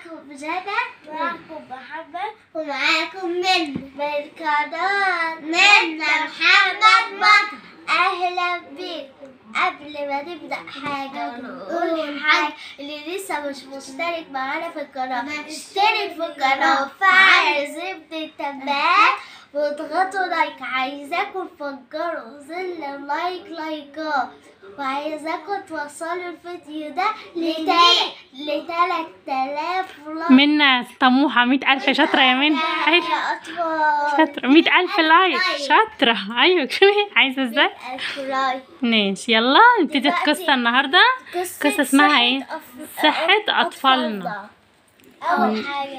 معاكم جنى معاكم محمد ومعاكم من من قناة منا محمد مطر أهلا بيكم قبل ما نبدأ حاجة نقول حاجة اللي لسه مش مشترك معانا في القناة اشترك في القناة وفعل زر التنبيهات واضغطوا لايك عايزاكم تفجروا زر لايك لايكات وعايزاكم توصلوا الفيديو ده لتلات لتلات آلاف لايك منا طموحة مية ألف شاطرة يا منى حلو يا أطفال شاطرة مية ألف لايك شاطرة أيوة شوفي عايزة ازاي ألف لايك ماشي يلا نبتدي دلوقتي القصة النهاردة قصة اسمها ايه؟ أف- صحة أف- أطفالنا. أول حاجة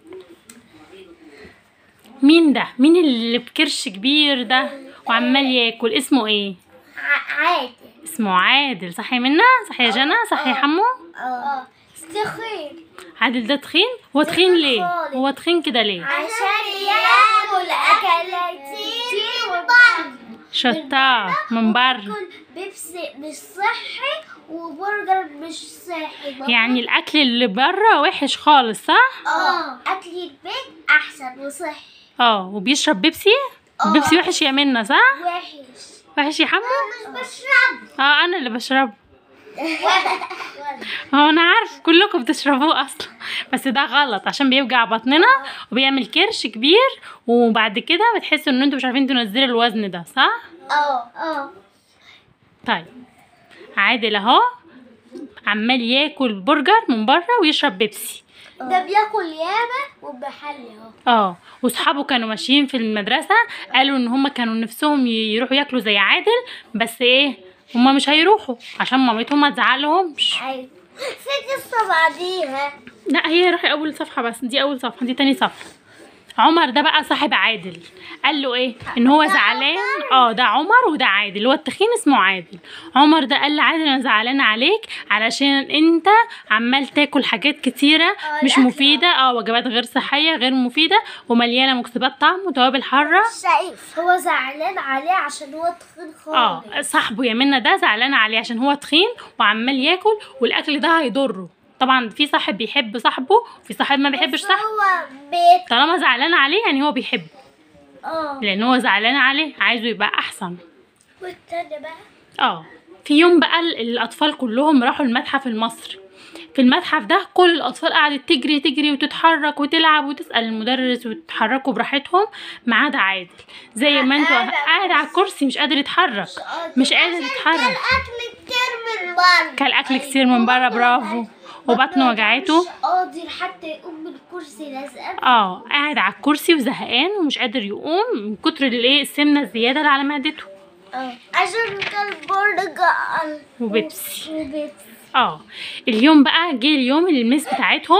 مين ده؟ مين اللي بكرش كبير ده وعمال ياكل اسمه ايه؟ ع- عادي اسمه عادل صح يا منى؟ صح يا جنى؟ صح يا حمو؟ اه استخير عادل ده تخين؟ هو تخين ليه؟ خالص. هو تخين كده ليه؟ عشان ياكل أكلات كتير وبرجر شطار من بره كل بيبسي مش صحي وبرجر مش صحي يعني الأكل اللي بره وحش خالص صح؟ اه أكل البيت أحسن وصحي اه وبيشرب بيبسي؟ البيبسي وحش يا منى صح؟ وحش وحش يا حمو؟ مش بشرب اه أنا اللي بشربه هو انا عارف كلكم بتشربوه اصلا بس ده غلط عشان بيوجع بطننا وبيعمل كرش كبير وبعد كده بتحسوا ان انتوا مش عارفين تنزلوا الوزن ده صح اه اه طيب عادل اهو عمال ياكل برجر من بره ويشرب بيبسي ده بياكل ياما وبحل اهو اه واصحابه كانوا ماشيين في المدرسه قالوا ان هم كانوا نفسهم يروحوا ياكلوا زي عادل بس ايه هما مش هيروحوا عشان مامتهم ما تزعلهمش ايوه في قصة بعديها لا هي روحي اول صفحه بس دي اول صفحه دي تاني صفحه عمر ده بقى صاحب عادل قال له ايه ان هو زعلان اه ده عمر وده عادل هو التخين اسمه عادل عمر ده قال لعادل انا زعلان عليك علشان انت عمال تاكل حاجات كتيره مش الأكل. مفيده اه وجبات غير صحيه غير مفيده ومليانه مكسبات طعم وتوابل حاره شايف هو زعلان عليه عشان هو تخين خالص اه صاحبه يا منى ده زعلان عليه عشان هو تخين وعمال ياكل والاكل ده هيضره طبعا في صاحب بيحب صاحبه وفي صاحب ما بيحبش بس صاحبه هو بيت طالما زعلان عليه يعني هو بيحبه اه لان هو زعلان عليه عايزه يبقى احسن والتاني بقى اه في يوم بقى ال- الاطفال كلهم راحوا المتحف المصري في المتحف ده كل الاطفال قعدت تجري تجري وتتحرك وتلعب وتسال المدرس وتتحركوا براحتهم ما عدا عادل زي ما انتوا قاعد على قاعد على الكرسي مش قادر يتحرك مش قادر يتحرك اكل كتير من بره كل اكل كتير من بره برافو وبطنه وجعته مش قادر حتى يقوم من الكرسي لازقه اه قاعد على الكرسي وزهقان ومش قادر يقوم من كتر الايه السمنه الزياده اللي على معدته اه عشان كان برجر وبيبسي وبيبسي اه اليوم بقى جه اليوم اللي المس بتاعتهم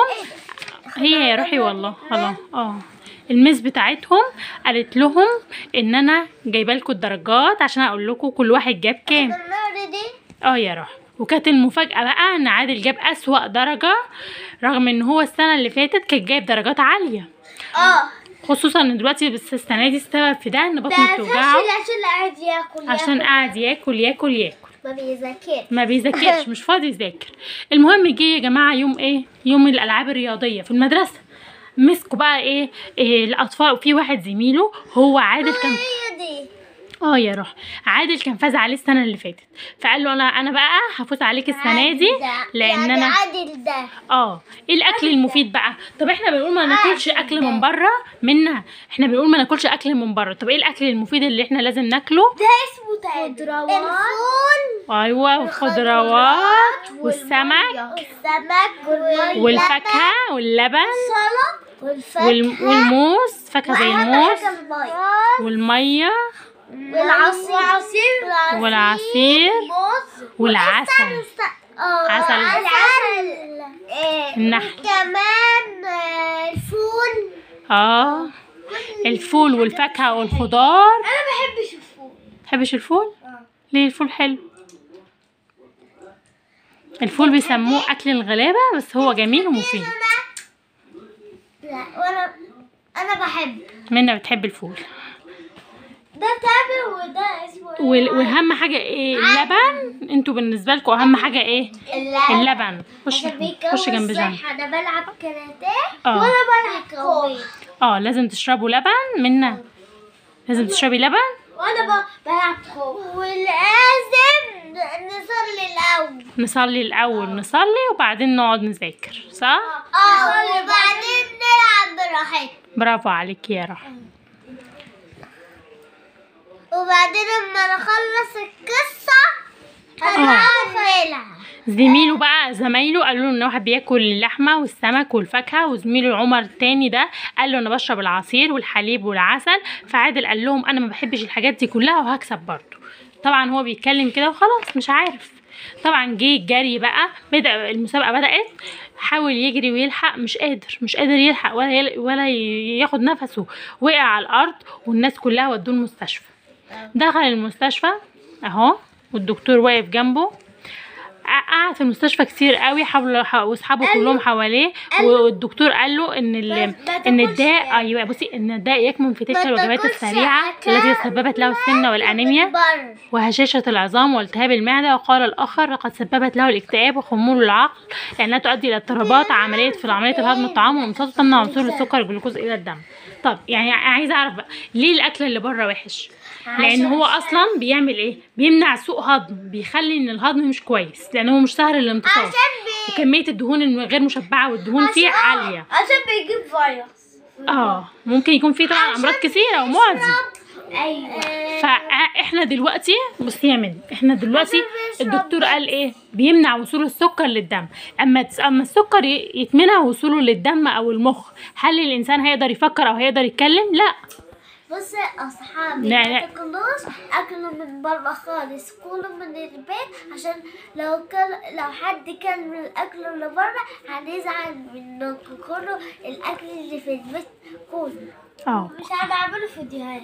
هي يا روحي والله خلاص اه المس بتاعتهم قالت لهم ان انا جايبه لكم الدرجات عشان اقول لكم كل واحد جاب كام النار دي اه يا روحي وكانت المفاجأة بقى ان عادل جاب أسوأ درجة رغم ان هو السنة اللي فاتت كان جايب درجات عالية اه خصوصا ان دلوقتي بس السنة دي السبب في ده ان ده بطنه بتوجعه فاشل عشان قاعد ياكل عشان ياكل. قاعد ياكل ياكل ياكل ما بيذاكرش ما بيذاكرش مش فاضي يذاكر المهم جه يا جماعه يوم ايه يوم الالعاب الرياضيه في المدرسه مسكوا بقى ايه, إيه الاطفال وفي واحد زميله هو عادل كان هي دي اه يا روح عادل كان فاز عليه السنه اللي فاتت فقال له انا انا بقى هفوز عليك السنه دي لان يعني انا عادل ده اه ايه الاكل المفيد بقى طب احنا بنقول ما ناكلش اكل من بره منا احنا بنقول ما ناكلش اكل من بره طب ايه الاكل المفيد اللي احنا لازم ناكله ده اسمه تعب خضروات الفول ايوه والخضروات والسمك السمك والفاكهة والفاكهه واللبن السلطة والفاكهة والم- والموز فاكهه زي وأهم الموز حاجة المية والميه والعصير والعصير موز والعسل آه، عسل. العسل إيه، النحل. كمان آه، الفول اه الفول والفاكهه والخضار انا ما بحبش الفول تحبش الفول آه. ليه الفول حلو الفول بيسموه اكل الغلابه بس هو جميل ومفيد لا وانا انا بحب منى بتحب الفول ده تامر وده اسمه وال- واهم حاجه ايه اللبن انتوا بالنسبه لكم اهم حاجه ايه اللبن خش خش جنب جنب انا بلعب كاراتيه اه. وانا بلعب كوي اه لازم تشربوا لبن منا لازم تشربي لبن وانا ب- بلعب كوي ولازم نصلي الاول نصلي الاول نصلي وبعدين نقعد نذاكر صح اه وبعدين نلعب براحتنا برافو عليك يا رحمة وبعدين لما نخلص القصة هنقعد نلعب زميله بقى زمايله قالوا له ان واحد بياكل اللحمه والسمك والفاكهه وزميله عمر التاني ده قال له انا بشرب العصير والحليب والعسل فعادل قال لهم انا ما بحبش الحاجات دي كلها وهكسب برضه طبعا هو بيتكلم كده وخلاص مش عارف طبعا جه الجري بقى بدا المسابقه بدات حاول يجري ويلحق مش قادر مش قادر يلحق ولا يل... ولا ي- ياخد نفسه وقع على الارض والناس كلها ودوه المستشفى دخل المستشفى اهو والدكتور واقف جنبه قعد في المستشفى كتير قوي حاولوا ح- واصحابه قال له- كلهم حواليه قال له- والدكتور قال له ان ال... ما- ما ان تاكلش الداء يعني. ايوه بصي ان الداء يكمن في تلك ما الوجبات تاكلش السريعه أكل التي سببت له السمنه والانيميا بره وهشاشة العظام والتهاب المعدة وقال الآخر لقد سببت له الاكتئاب وخمول العقل لأنها تؤدي إلى اضطرابات عملية في عملية الهضم الطعام وامتصاصه تمنع وصول السكر والجلوكوز إلى الدم طب يعني عايزة أعرف بقى ليه الأكل اللي بره وحش؟ لأن عشان- هو أصلا بيعمل إيه؟ بيمنع سوء هضم بيخلي إن الهضم مش كويس لأن هو مش سهل الامتصاص عشان بي... وكمية الدهون الغير مشبعة والدهون فيه عشان- عالية عشان بيجيب فيروس اه ممكن يكون فيه طبعا أمراض كثيرة ومعدي ايوه فاحنا دلوقتي بصي يا من احنا دلوقتي الدكتور قال ايه بيمنع وصول السكر للدم اما اما السكر ي- يتمنع وصوله للدم او المخ هل الانسان هيقدر يفكر او هيقدر يتكلم لا بص يا اصحابي لا، ما لا. تاكلوش اكلوا من بره خالص كلوا من البيت عشان لو كل لو حد كل من الاكل اللي بره هنزعل منكم كله الاكل اللي في البيت كله اه مش هنعمله فيديوهات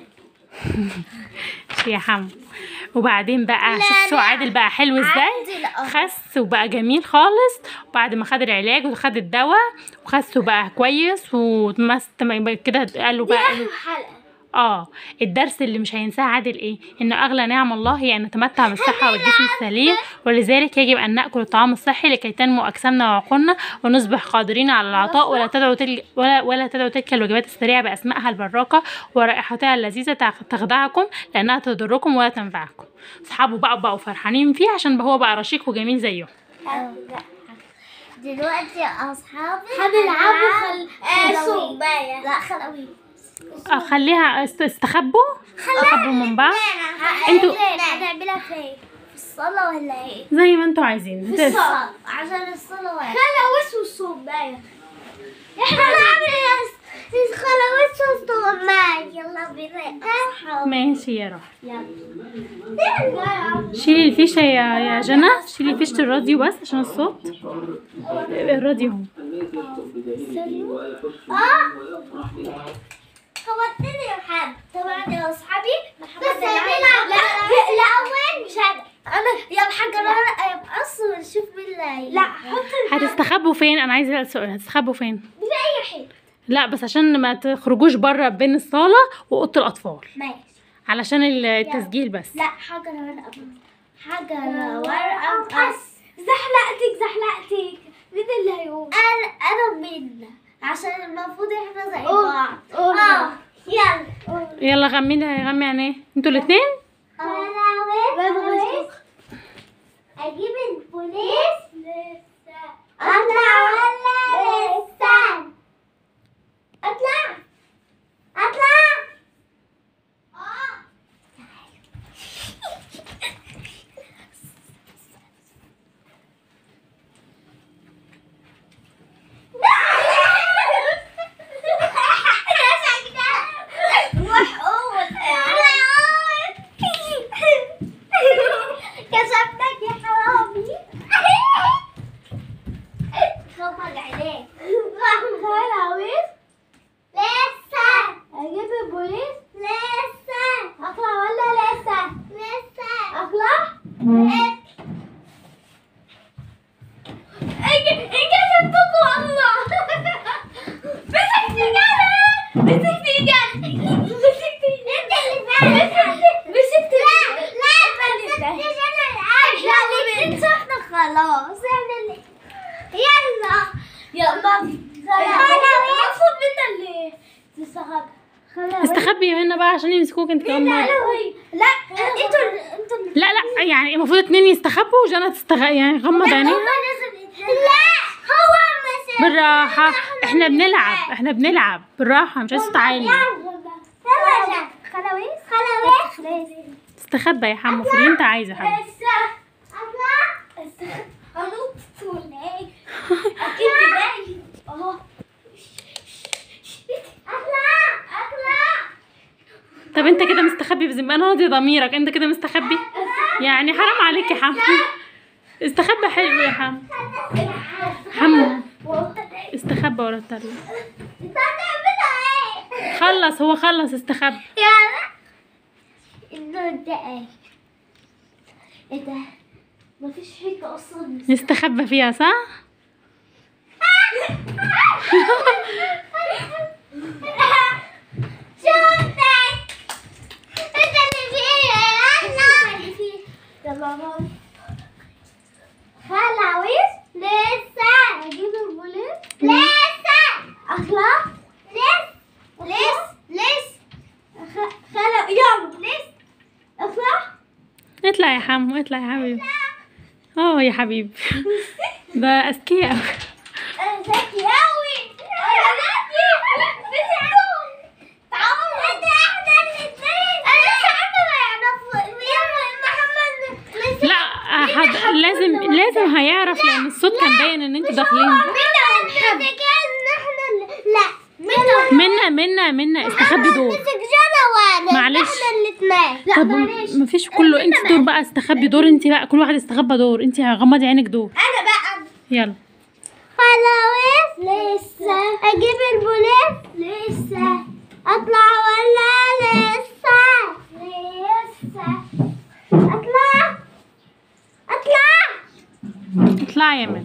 يا حمو وبعدين بقى لا، شوف لا. عادل بقى حلو ازاي عادل، اه. خس وبقى جميل خالص وبعد ما خد العلاج وخد الدواء وخس وبقى كويس ومست كده قال له دي بقى اخر حلقه اه الدرس اللي مش هينساه عادل ايه ان اغلى نعم الله هي ان نتمتع بالصحه والجسم السليم ولذلك يجب ان ناكل الطعام الصحي لكي تنمو اجسامنا وعقولنا ونصبح قادرين على العطاء ولا تدعو تلك ولا, ولا تدعو تلك الوجبات السريعه باسمائها البراقه ورائحتها اللذيذه تخ- تخدعكم لانها تضركم ولا تنفعكم اصحابه بقى بقوا فرحانين فيه عشان هو بقى رشيق وجميل زيهم دلوقتي يا اصحابي هنلعبوا خل صوبايه لا خلاوي آه خليها است- استخبوا استخبوا من بعض انتوا- انتوا هنعملها فين؟ في الصلاة ولا ايه؟ زي ما انتوا عايزين في الصلاة عشان الصلاة واحد خلاويص والصوباية احنا هنعمل خلاويص والصوباية يلا بينا ماشي يا روح يلا شيلي الفيشة يا يا جنى شيلي فيشة الراديو بس عشان الصوت الراديو اهو خوتني يا محمد طبعا يا اصحابي بس هنلعب لا الاول مش انا انا يا الحاجة رنا يبقص ونشوف مين اللي هي لا حط هتستخبوا فين انا عايزه اسال سؤال هتستخبوا فين في اي حته لا بس عشان ما تخرجوش بره بين الصاله واوضه الاطفال ماشي علشان التسجيل بس لا حجر ورقة حجر ورقة مقص زحلقتك زحلقتك مين اللي هيقوم؟ أنا أنا ومنى عشان المفروض احنا زي بعض اه يلا يلا غمي لها غمي عن ايه انتوا الاثنين أنا أجيب البوليس لسه أطلع ولا لسه؟ أطلع أطلع اه كسبتك يا حرامي خلاص اعمل يلا يلا المفروض منا اللي تستخبى استخبي هنا بقى عشان يمسكوك انت كمان مرة. لا انتوا انتوا لا لا يعني المفروض اتنين يستخبوا وجانا تستغ يعني غمض عينيها لا هو مسك بالراحة احنا بنلعب احنا بنلعب بالراحة مش عايز صوت عالي خلاويص خلاويص استخبى يا حمو في اللي انت عايزه يا حمو لسه اطلع هنط ولا ايه اكيد جاي اهو اطلع اطلع طب انت كده مستخبي بذمة انا راضي ضميرك انت كده مستخبي يعني حرام عليك يا حمو استخبى حلو يا حمو حمو استخبى ورا الطريق انت هتعملها ايه خلص هو خلص استخبى يلا النور ده ايه ايه ده مفيش حاجة اصلا نستخبى فيها صح شوفتك انت اللي فيه احنا اللي فيه يلا بابا خلاويص لسه اجيب البوليس لسه اخلاق لس لس لس خ- خلا يلا لس اخلاق اطلع يا حمو اطلع يا حبيبي اه يا حبيبي ده اذكياء أوي. انا ذكي اوي انا ذكي بتعاون تعاون انت احنا الاثنين انا مش عارفه ما يعرفوا يا محمد لا حد لازم لازم هيعرف لان الصوت كان باين ان انتوا داخلين منا احنا لا منا منا منا منا استخبي دور مسك جنى وانا معلش. احنا الاثنين لا طب معلش مفيش كله انت دور بقى استخبي دور انت بقى كل واحد استخبى دور انت غمضي عينك دور انا بقى يلا خلاويص لسه اجيب البوليس لسه اطلع ولا لسه لسه اطلع اطلع اطلعي يا من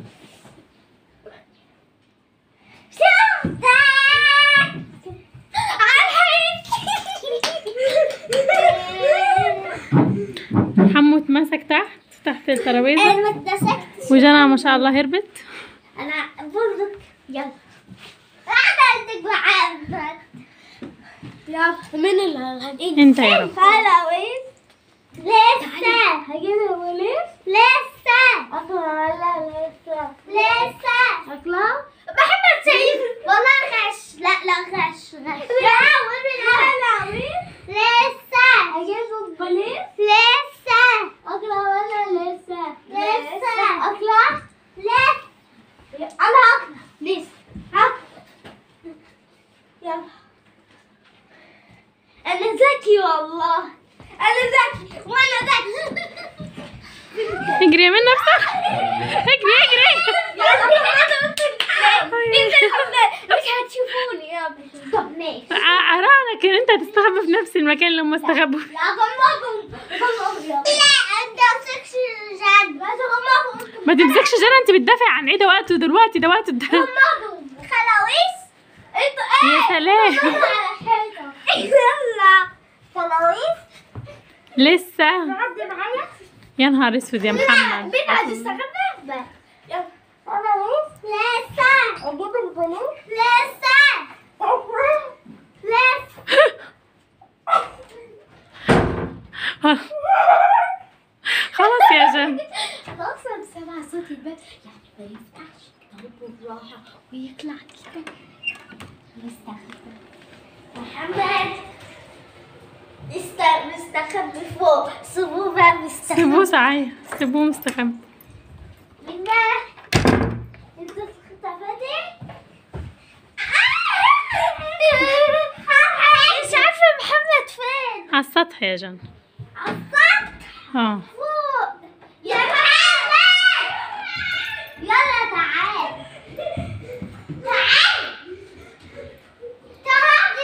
شفتك حمو اتمسك تحت تحت الترابيزه انا ما اتمسكتش وجانا ما شاء الله هربت انا برضك يلا عملتك محمد يلا مين اللي هجيب انت يا رب خلاويص لسه هجيب البوليس لسه اطلع ولا لسه لسه اطلع محمد سيد والله غش لا لا غش غش لا خلاويص لسه هجيب البوليس لسه اطلع ولا لسه لسه اطلع لسه انا اطلع لسه هطلع يلا انا ذكي والله انا ذكي وانا ذكي اجري يا من نفسك اجري اجري مش هتشوفوني يا ابني طب ماشي ع- اراهنك ان انت هتستخبى في نفس المكان اللي هم استخبوا فيه. لا غمضهم غمضهم لا انت مسكش جد بس غمضهم ما تمسكش جنى انت بتدافع عن ايه ده وقته دلوقتي ده وقته ده غمضهم خلاويص انت يا سلام على حيطه يلا خلاويص لسه عدي معايا يا نهار اسود يا محمد مين عايز يستخبى بقى يلا خلاويص لسه اجيب البنوك لسه لسه خلاص يا جن انا اصلا سامعه صوت الباب يعني ما ينفعش اهو بالراحه ويطلع كده مستخبي محمد است مستخبي فوق سيبوه بقى مستخبي سيبوه صحيح سيبوه مستخبي مين انت اختفيتي مش عارفه محمد فين على السطح يا جن على السطح اه فوق يا محمد يلا تعال تعال تعال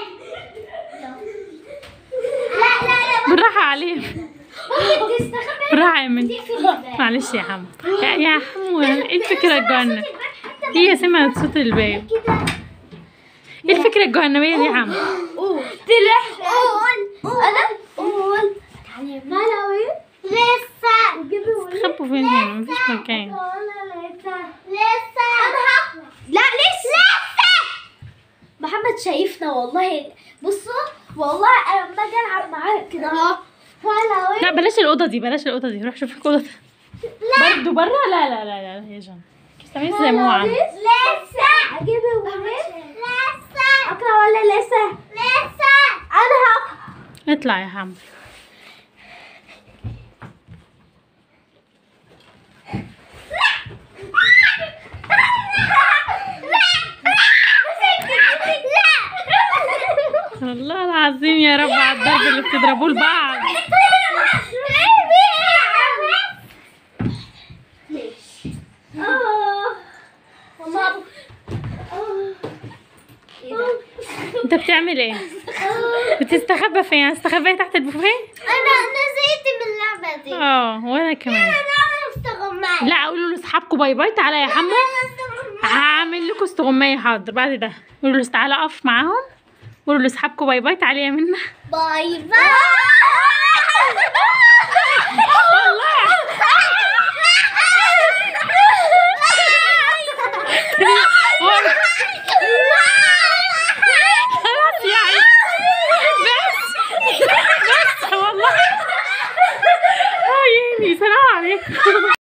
لا لا لا بالراحة عليه ممكن تستخبى بالراحة يا من في الباب معلش يا حمو يا, يا حمو ايه الفكرة الجهنمية هي سمعت صوت الباب كده ايه الفكرة الجهنمية دي يا حمو قول طلع قول انا قول تعالي ملاوي لسه استخبى تستخبوا فين هنا مفيش مكان لسه لسه انا لا لسه لسه محمد شايفنا والله بصوا والله انا لما اجي العب معاه كده اهو ولا لا بلاش الاوضه دي بلاش الاوضه دي روح شوف لك اوضه برضه بره لا لا لا لا يا جان استعملي زي ما هو عامل لسه اجيب الغريب لسه اقرا ولا لسه لسه انا هقرا اطلع يا حمد والله العظيم يا رب على الضرب اللي بتضربوه لبعض انت بتعمل ايه بتستخبى فين استخبى تحت البوفيه انا نسيت من اللعبه دي اه وانا كمان انا مستغمى لا قولوا لاصحابكم باي باي تعالى يا حمو هعمل لكم استغمايه حاضر بعد ده قولوا له تعالى اقف معاهم قولوا لاصحابكم باي باي تعالي يا منى باي باي خلاص يعني بس بس والله اه يا عيني سلام عليكم